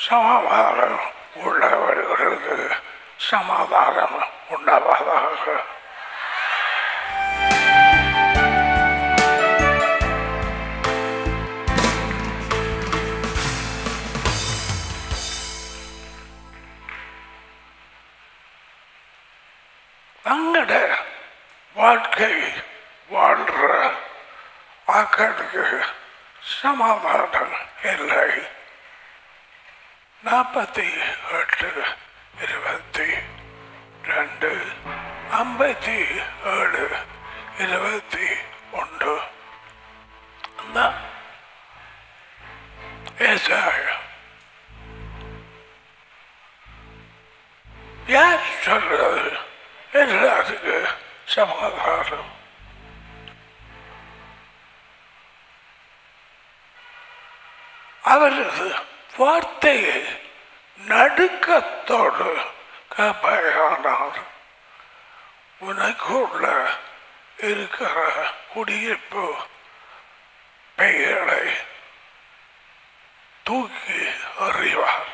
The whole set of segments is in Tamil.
சமாதானம் உள்ளவர்களுக்கு சமாதானம் உண்டாவதாக தங்கட வாழ்க்கை வாழ்ற மக்களுக்கு சமாதானம் இல்லை நாற்பத்தி எட்டு இருபத்தி ரெண்டு ஐம்பத்தி ஏழு இருபத்தி ஒன்று தான் ஏசாயம் யார் சொல்றது எல்லாத்துக்கு சமாதானம் அவரது வார்த்தையை நடுக்கத்தோடு காப்பாயானார் உனக்குள்ள இருக்கிற குடியிருப்பு பெயரை தூக்கி அறிவார்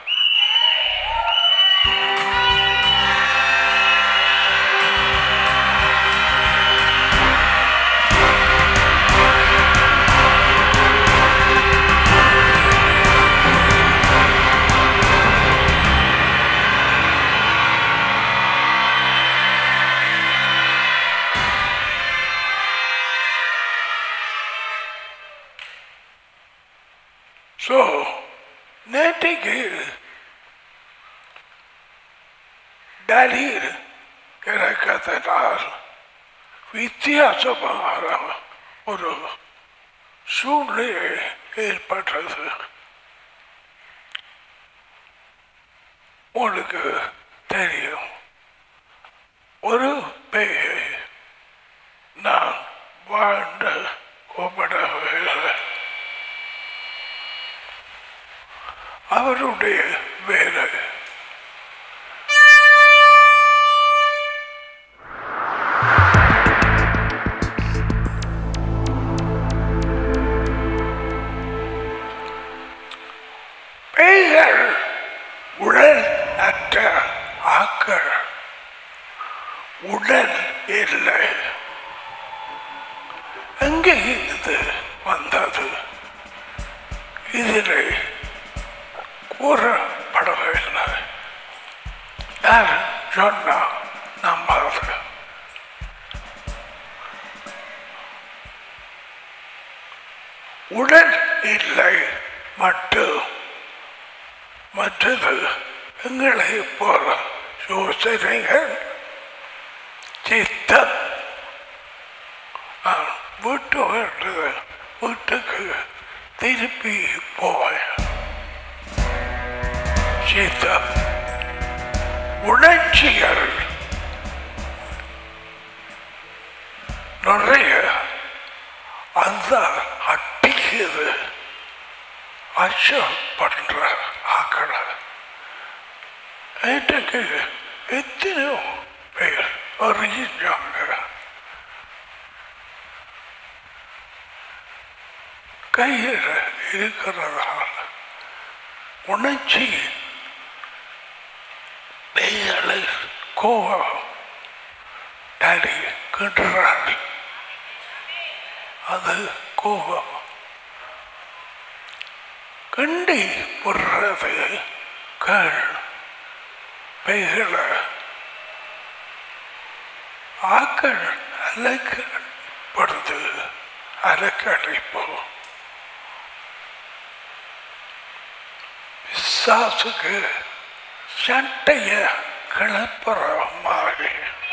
ஸோ நேற்றைக்கு டலீர் இறக்கத்தினால் வித்தியாசமான ஒரு சூழ்நிலை ஏற்பட்டது உங்களுக்கு தெரியும் ஒரு பேயை நான் வாழ்ந்து கூப்பிடவில்லை அவருடைய வேலை பெய்கள் உடல் அற்ற ஆக்கள் உடல் இல்லை எங்கே இது வந்தது இதில் கூறப்படவில்லை யார் சொன்னா நம்பாது உடல் இல்லை மட்டும் மற்றது எங்களை போல யோசனைகள் சித்தம் நான் வீட்டு வேண்டது வீட்டுக்கு திருப்பி போவேன் சித்தம் உணர்ச்சிகள் நிறைய அந்த அட்டிக்குது அச்சப்படுற ஆக்களை நேற்றுக்கு எத்தனையோ பேர் அறிஞ்சாங்க கையில் இருக்கிறதால உணர்ச்சி நெய்களை கோபம் டேடி கிட்டுறாள் அது கோபம் கண்டி போடுறது கேள் பெய்கள ஆக்கள் அலைக்கப்படுது அலைக்கழிப்போ பிசாசுக்கு சட்டைய கிளப்புற மாதிரி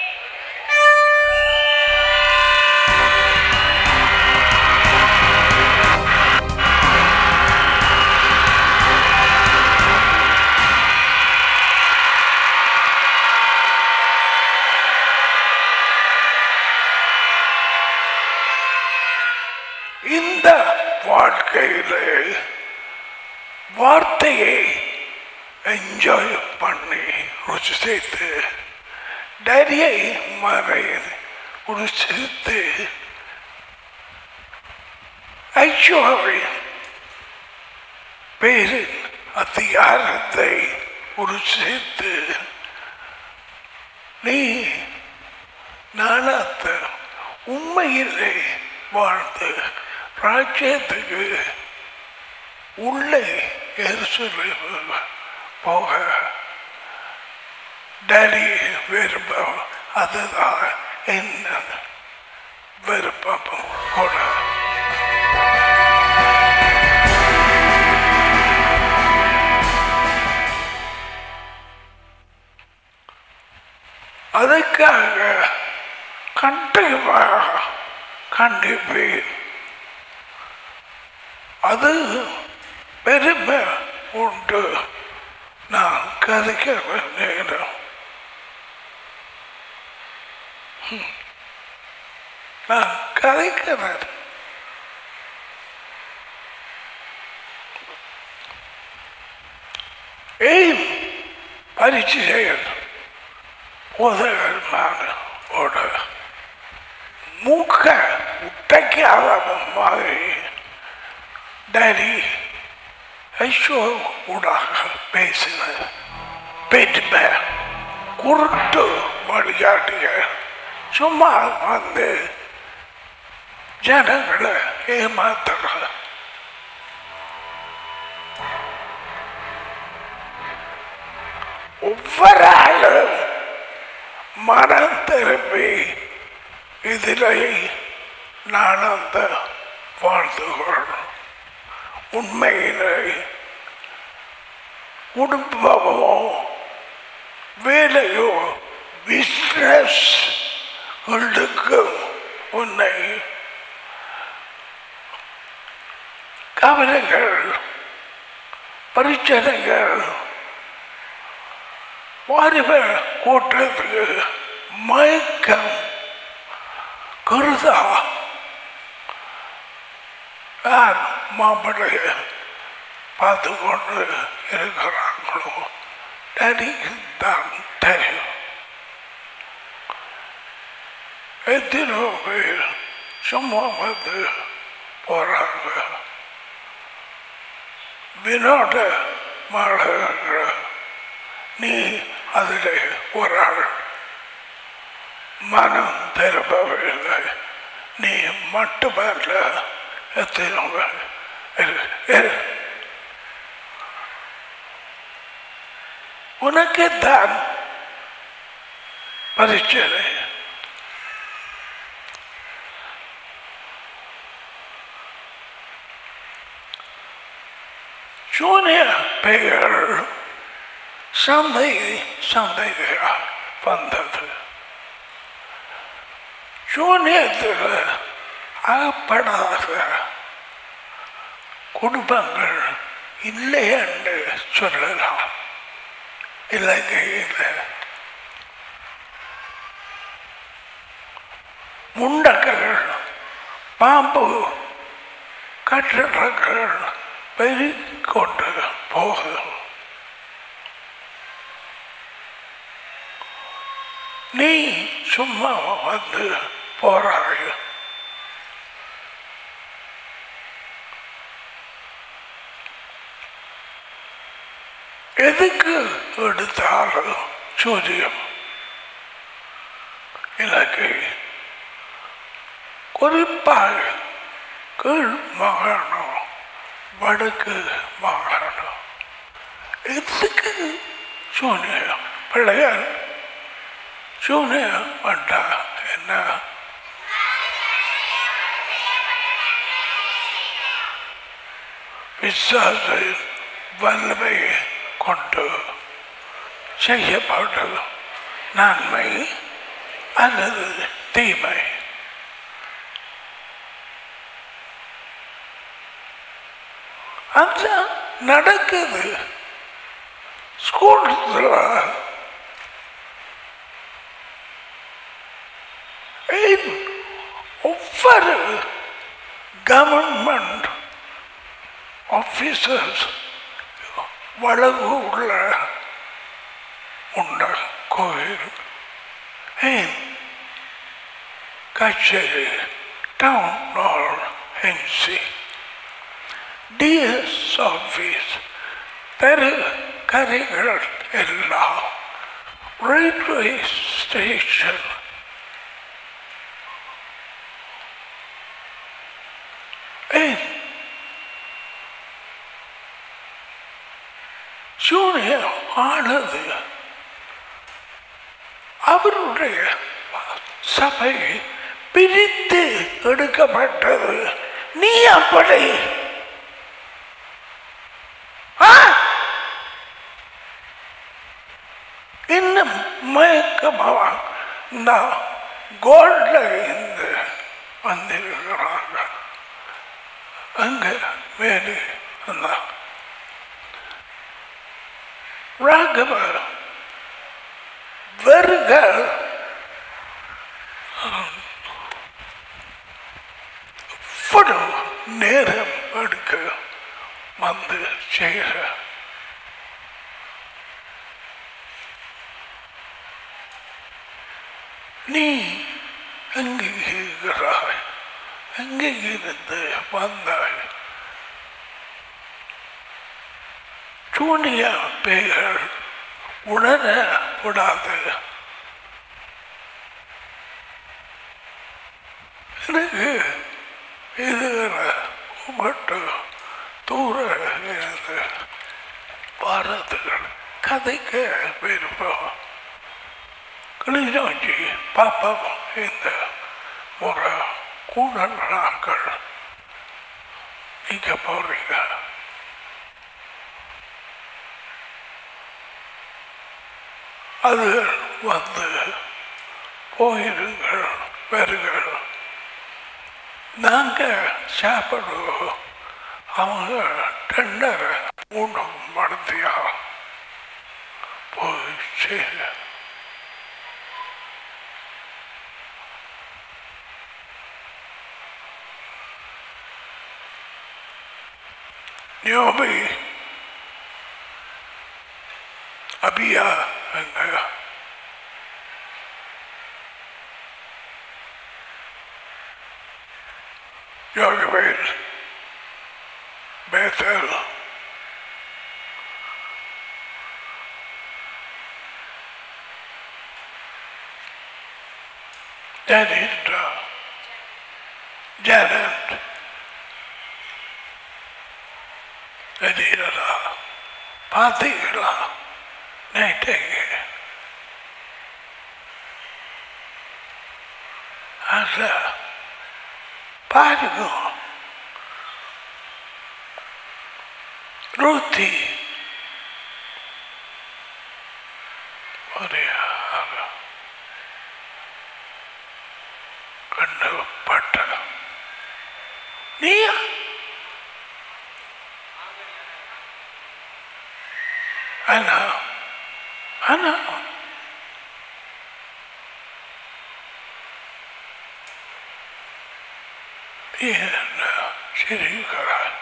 இந்த வாழ்க்கையிலே வார்த்தையை என்ஜாய் பண்ணி ருசித்து டரியை மறை ருசித்து ஐஸ்வர்யின் பேரில் அதிகாரத்தை உருசித்து நீ நாணத்த உண்மையிலே வாழ்ந்து ராஜ்யத்துக்கு உள்ளே எருசலேம் போக டேடி விருப்பம் அதுதான் என்ன விருப்பம் கூட அதுக்காக கண்டிப்பாக கண்டிப்பேன் அது பெருமை உண்டு நான் கதைக்க நேரம் ம். நான் கதைக்கிறேன் ஏன் பரிச்சைகள் உதகமான ஓட மூக்க உட்டைக்காத மாதிரி டேடி ஐஷோ ஊடாக பேசின பெருமை குருட்டு வழிகாட்டிய சும்மா வந்து ஜனங்களை ஏமாத்துற ஒவ்வொரு ஆளும் மனம் திரும்பி இதிலே நான் அந்த வாழ்ந்துகள் உண்மையிலே குடும்பமோ வேலையோ பிஸ்னஸ் உன்னை கவலைகள் பிரச்சனைகள் வாரிப கூட்டத்துக்கு மயக்கம் கருதா யார் மாப்பிள்ளைய பார்த்து கொண்டு இருக்கிறாங்களோ டேடிக்கு தான் தெரியும் எத்தனோ பேர் சும்மா வந்து போறாங்க வினோட மாடுகிற நீ அதில் ஒரு ஆள் மனம் திரும்பவில்லை நீ மட்டுமல்ல எத்தனை பேர் இரு- இரு. உனக்கு தான் பரிச்சனை சூனிய பெயர் சந்தை சந்தையாக வந்தது சூனியத்தில் அகப்படாத குடும்பங்கள் இல்லை என்று சொல்லலாம் இலங்கையில் முண்டங்கள் பாம்பு கட்டிடங்கள் பெருக்கொண்டு போகும் நீ சும்மா வந்து போறாய் எதுக்கு எடுத்தாலும் சூரியம் எனக்கு குறிப்பாக கீழ் மாகாணம் வடக்கு மாகாணம் எதுக்கு சூனியம் பிள்ளையார் சூனியம் வந்தா என்ன விசுவாசின் வல்லமையை கொண்டு செய்யப்படும் நன்மை அல்லது தீமை அது நடக்குது ஸ்கூல்ல ஏன் ஒவ்வொரு கவர்மெண்ட் ஆஃபீஸர்ஸ் வளவு உள்ள உண்ட கோயில் ஏன் கச்சேரி town hall MC DS office தெரு கரைகள் எல்லாம் ரயில்வே ஸ்டேஷன் ஏன் ஜூனியர் ஆனது அவருடைய சபை பிரித்து எடுக்கப்பட்டது நீ அப்படி ஆ? இன்னும் மயக்கமாக நான் கோல்ட இருந்து வந்திருக்கிறாங்க அங்க மேலே அந்த ராகவ வருக இவ்வளவு நேரம் எடுக்க வந்து செய்கிற நீ எங்கே இருக்கிறாய் எங்கே இருந்து வந்தாய் சூனிய பெயர் உணர விடாது எனக்கு இதுகளை மட்டும் தூர இருந்து பாரதுகள் கதைக்க விருப்பம் கிளிநொச்சி பாப்பம் இந்த முறை கூட நாட்கள் நீங்க போறீங்க அது வந்து போயிருங்கள் வருங்கள் நாங்கள் சாப்பிடுவோம் அவங்க டெண்டரை மூணு மடத்தியா போய் சேர யோபி அபியா எங்க யோகவேல் பேத்தல் ஜனின்றா ஜனன் ஜனீரா பார்த்தீங்களா நைட்டுக்கு அத பாருங்க ரூத்தி ஒரே ஆளு. கண்ணு பட்ட நீயா ஆனா ஆனா என்ன சிரிக்கிறார்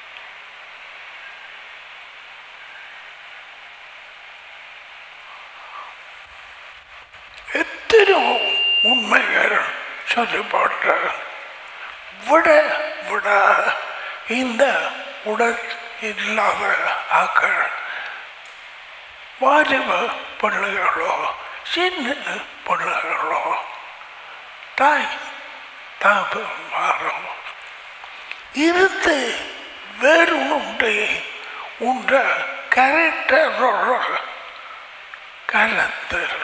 எத்தனையோ உண்மைகள் சொல்லப்பட்ட விட விட இந்த உடல் இல்லாத ஆக்கள் வாலிப பிள்ளைகளோ சின்ன பிள்ளைகளோ தாய் தாப்பு மாறும் இருந்து வேறு உண்டு உண்ட கரெக்டரோட கலந்தர்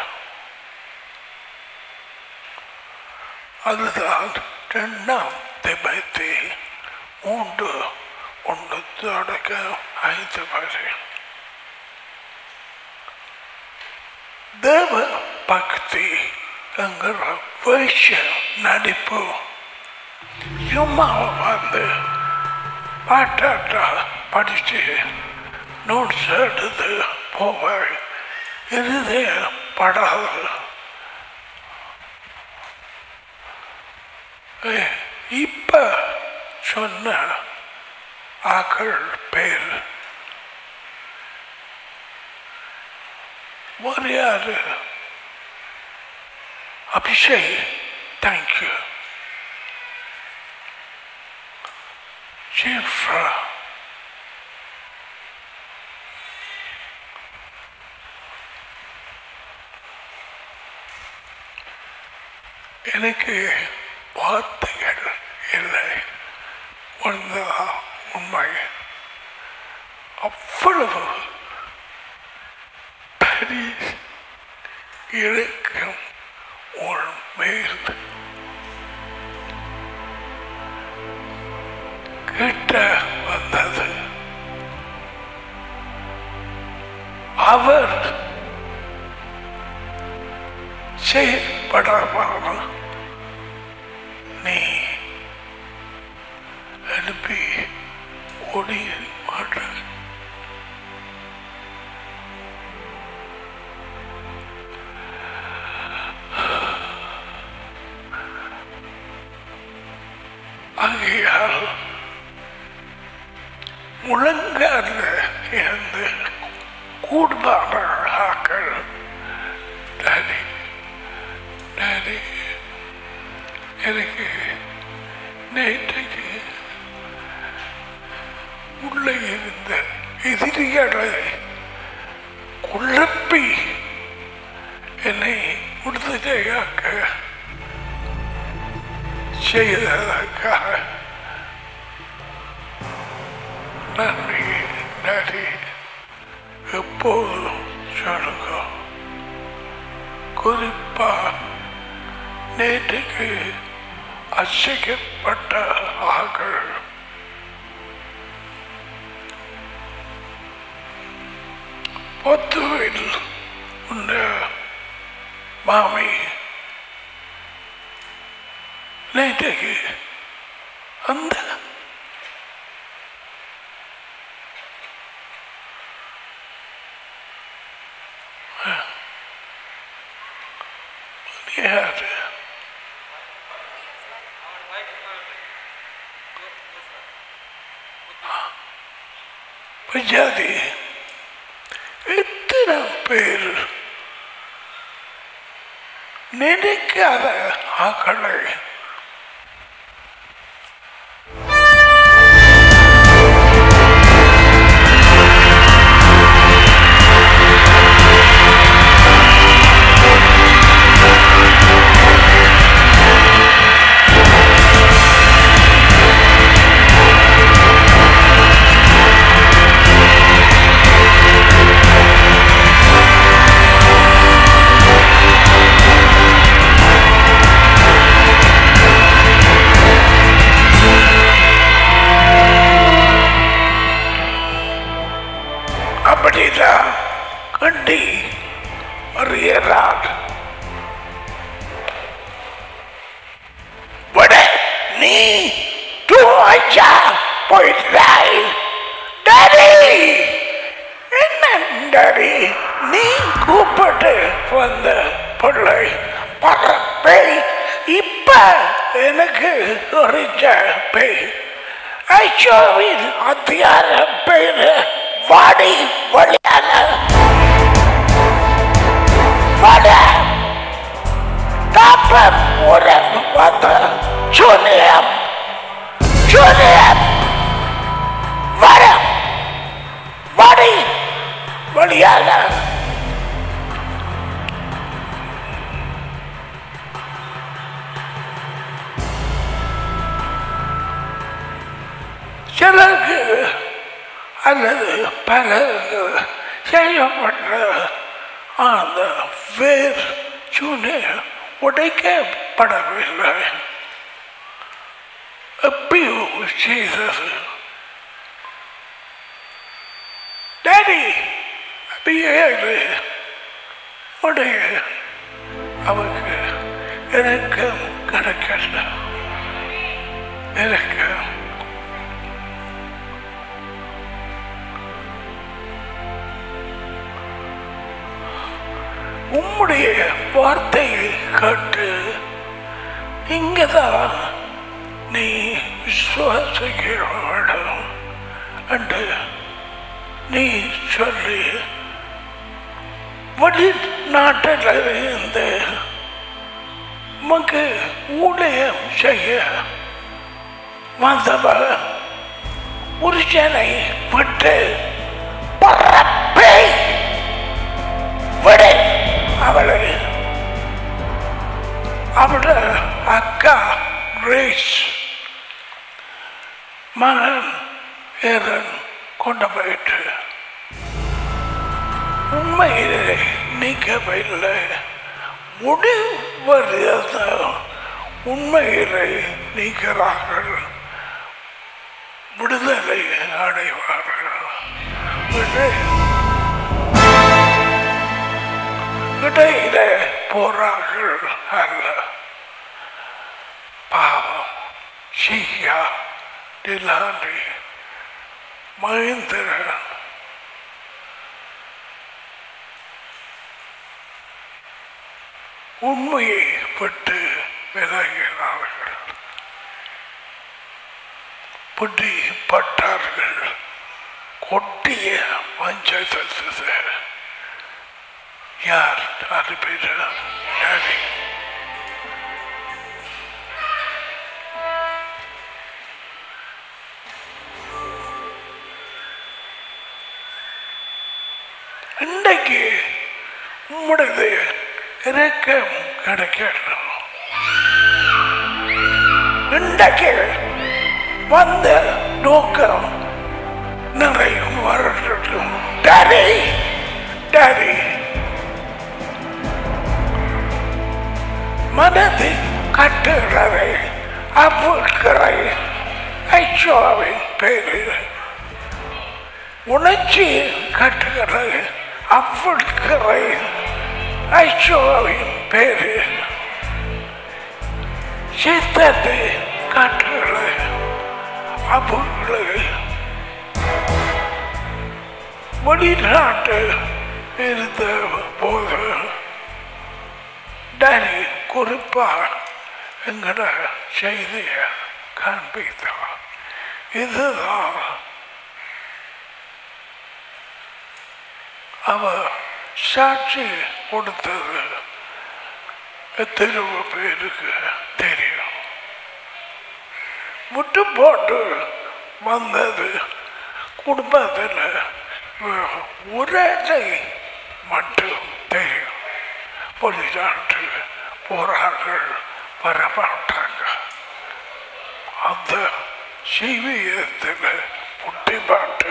அதுதான் ரெண்டாம் திபத்தி மூன்று ஒன்று தொடக்க ஐந்து வரை தேவ பக்தி என்கிற வேஷ நடிப்பு சும்மா வந்து பாட்டாட்டா படித்து நோட்ஸ் எடுத்து போவாய் இருதய படாது ஏய், இப்ப சொன்ன ஆக்கள் பேர் ஒரு யாரு அபிஷேக் தேங்க்யூ ஜிஃப்ரா எனக்கு வார்த்தைகள் இல்லை ஒன்றுதான் உண்மை அவ்வளவு பெரிய இலக்கம் ஒரு மேல் கிட்ட வந்தது அவர் செயற்படாமல் நீ அனுப்பி ஓடிய மாட்டார் ஆகையால் முழங்கால இருந்து கூடுதலான ஆக்கள் டாடி டாடி எனக்கு நேற்றைக்கு உள்ளே இருந்த எதிரிகளை குழப்பி என்னை விடுதலையாக்க செய்ததற்காக நன்றி நன்றி எப்போதும் சொல்லுங்க குறிப்பா நேற்றுக்கு அசைக்கப்பட்ட ஆக்கள் பொத்துவில் உள்ள மாமி நேற்றுக்கு அந்த யாரு பஞ்சாதி எத்தனை பேர் நினைக்காத ஆக்களை அப்படிதான் கண்டி அறியறான் வட நீ தூச்சா போயிட்டாய் டாடி என்ன டாடி நீ கூப்பிட்டு வந்த பிள்ளை பறப்பை இப்ப எனக்கு அறிஞ்ச பேய் ஐஷோவின் அத்தியார பேரு வாடி வழியான வட தாப்பம் உரம் வந்த சூனியம் சூனியம் வரம் வாடி வழியான சிலருக்கு அல்லது பலருக்கு செய்யப்பட்ட அந்த வேர் சூனியம் உடைக்கப்படவில்லை எப்பயோ செய்தது டேடி அப்படியே உடைய அவருக்கு எனக்கு கிடைக்கல எனக்கு உம்முடைய வார்த்தையை கேட்டு இங்கதான் நீ விசுவாசிக்க வேண்டும் என்று நீ சொல்லி வெளிநாட்டில் இருந்து உமக்கு ஊழியம் செய்ய வந்தவர் புருஷனை விட்டு பறப்பை விடு அவளை அவட அக்கா ரேஸ் மகன் ஏதன் கொண்டு போயிட்டு உண்மையிலே நீக்கவில்லை முடிவறியாத உண்மையிலே நீக்கிறார்கள் விடுதலை அடைவார்கள் விடு- இடையில போறார்கள் அல்ல பாவம் ஷியா டிலாண்டி மகேந்திரன் உண்மையை விட்டு விலகினார்கள் பிடிப்பட்டார்கள் கொட்டிய பஞ்சாயத்து யார் அது பேர் டாடி இன்றைக்கு உம்முடையது இரக்கம் கிடைக்கணும் இன்றைக்கு வந்த நோக்கம் நிறைய வரட்டும் டாடி டாடி மனதை கட்டுகிறவை அப்புக்களை ஐஷோவின் பேரில் உணர்ச்சி கட்டுகிறது அப்புக்களை ஐஷோவின் பேரில் சித்தத்தை காட்டுகிறது அப்புக்களை வெளிநாட்டு இருந்த போது டேனி குறிப்பாக எங்கட செய்தியை காண்பித்தார் இதுதான் அவ சாட்சி கொடுத்தது எத்தனை பேருக்கு தெரியும் முட்டு போட்டு வந்தது குடும்பத்தில் ஒரே மட்டும் தெரியும் வெளிநாட்டு போறார்கள் வரமாட்டாங்க அந்த சீவியத்தில் முட்டி பாட்டு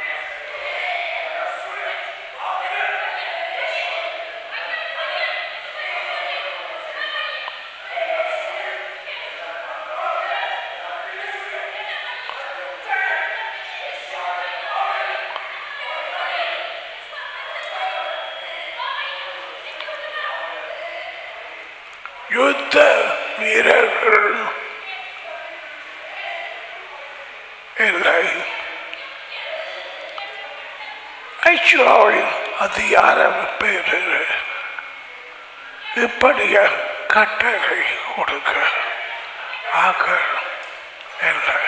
யுத்த வீரர்கள் இல்லை ஐஸ்வரின் அதிகார பேரில் இப்படிய கட்டளை கொடுக்க ஆக இல்லை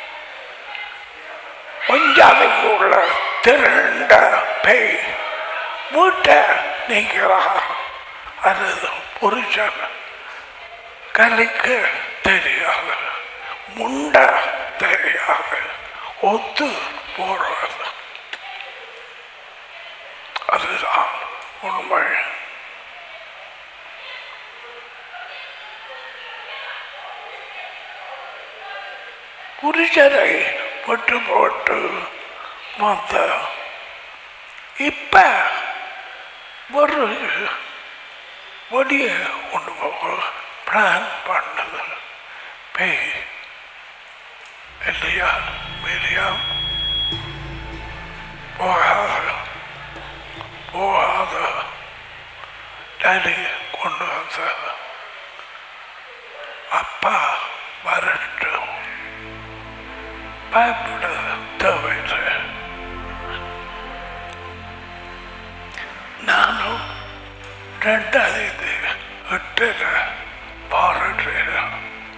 பஞ்சாபில் திரண்ட பேய் வீட்டை நீங்களா அல்லது புருஷன் கலைக்க தெரியாது முண்ட தெரியாது ஒத்து போறது அதுதான் உண்மை புருஷரை விட்டு போட்டு வந்த இப்ப ஒரு வெளியே கொண்டு போக பிளான் பண்ணது பேய் இல்லையா இல்லையா போகாத போகாத டேடி கொண்டு வந்த அப்பா வரட்டும் பயப்பட தேவையில்லை நானும் ரெண்டாயிரத்தி எட்டுல பாராட்டுறேன்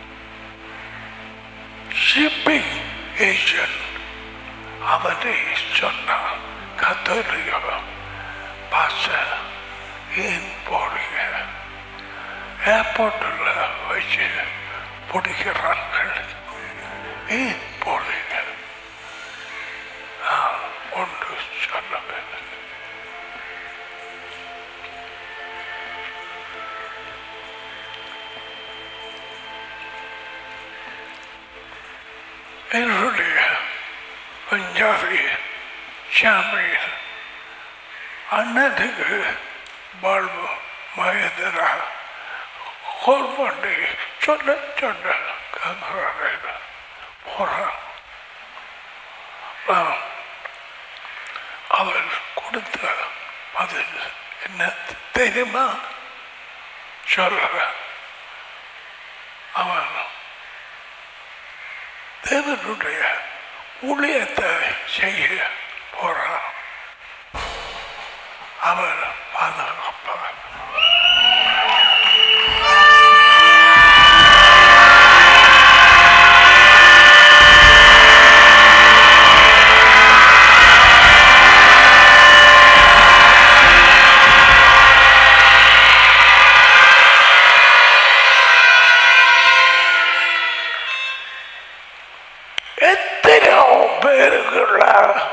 ஷிப்பிங் ஏஜென்ட் அவனை சொன்னான் கத்தோலிக்க பாச ஏன் போடுங்க ஏர்போர்ட்டில் வச்சு பிடிக்கிறார்கள் ஏன் போடுங்க நான் ஒன்று சொல்லுவேன் பஞ்சாபி ஷாமீர் அண்ணனுக்கு வாழ்வு மகேந்திரா கோல் பண்ணி சொல்ல சொன்ன கேட்கிறாங்க போகிறான் நான் அவர் கொடுத்த பதில் என்ன தெரியுமா சொல்ற அவன் தேவனுடைய ஊழியத்தை செய்ய போறான் அவர் பாதுகாப்பார் எத்தனையோ பேருக்குள்ள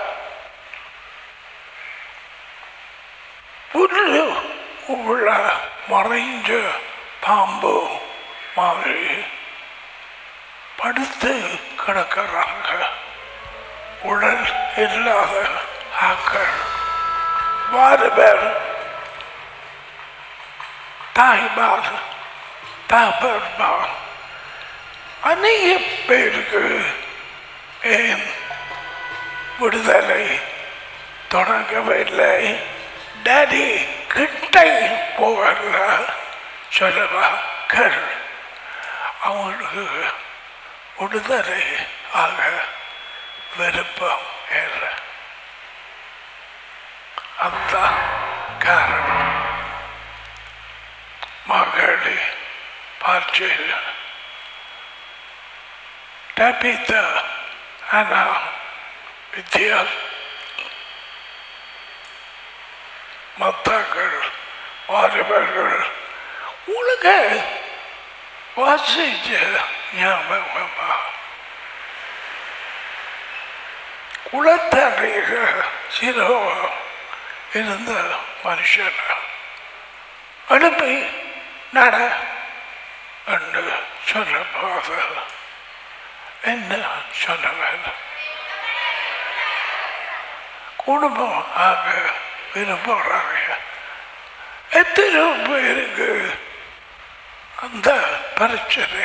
புல்லு உள்ள மறைஞ்ச பாம்பு மாதிரி படுத்து கிடக்கிறாங்க உடல் இல்லாத ஆக்கள் வாறு பேர் தாய்மார் தாப்பர்மார் அநேக பேருக்கு ஏன் விடுதலை தொடங்கவில்லை டாடி கிட்டை போகல சொல்லவா கர் அவங்களுக்கு விடுதலை ஆக விருப்பம் இல்லை அதுதான் காரணம் மகளி பார்ச்சேன் Tabitha, Anna, வித்யா மத்தாக்கள் வாலிபர்கள் உலக வாசிச்ச ஞாபகமா குளத்தடைய சிலவா இருந்த மனுஷன் அனுப்பி நட என்று சொல்ல போத என்ன சொல்ல வேண்டும் குடும்பம் ஆக விரும்புகிறாங்க எத்தனை பேருக்கு அந்த பிரச்சனை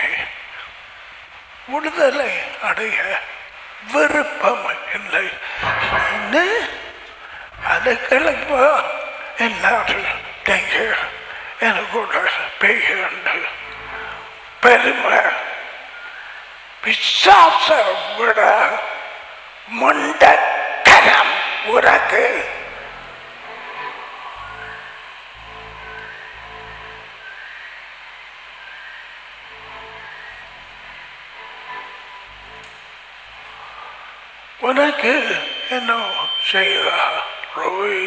விடுதலை அடைய விருப்பம் இல்லை என்ன அது கிளம்ப எல்லாரும் நீங்க எனக்குள்ள பெய்யுண்டு பெருமை பிசாச விட முண்ட கரம் உனக்கு உனக்கு என்ன செய்தா ரோஹி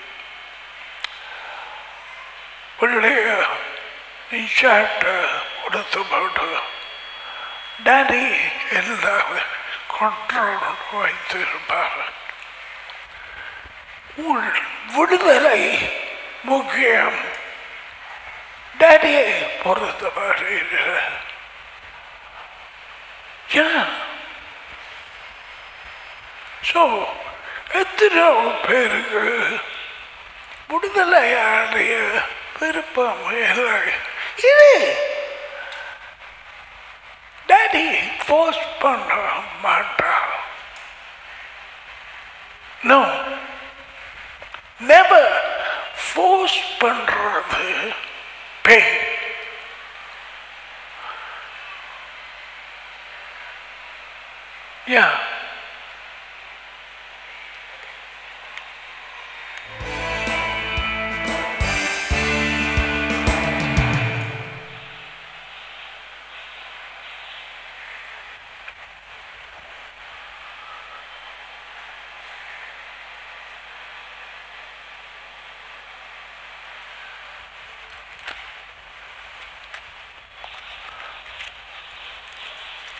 பிள்ளைய நிஷாட்ட கொடுத்து போட்டு டாடி எல்லாம் கண்ட்ரோல் வைத்திருப்பார் உள் விடுதலை முக்கியம் டாடியை பொறுத்தவரை ஏன் ஸோ எத்தனையோ பேருக்கு விடுதலை அடைய விருப்பம் இல்லை இது டாடி ஃபோர்ஸ் பண்ண மாட்டா நோ நெவர் ஃபோர்ஸ் பண்றது பேய்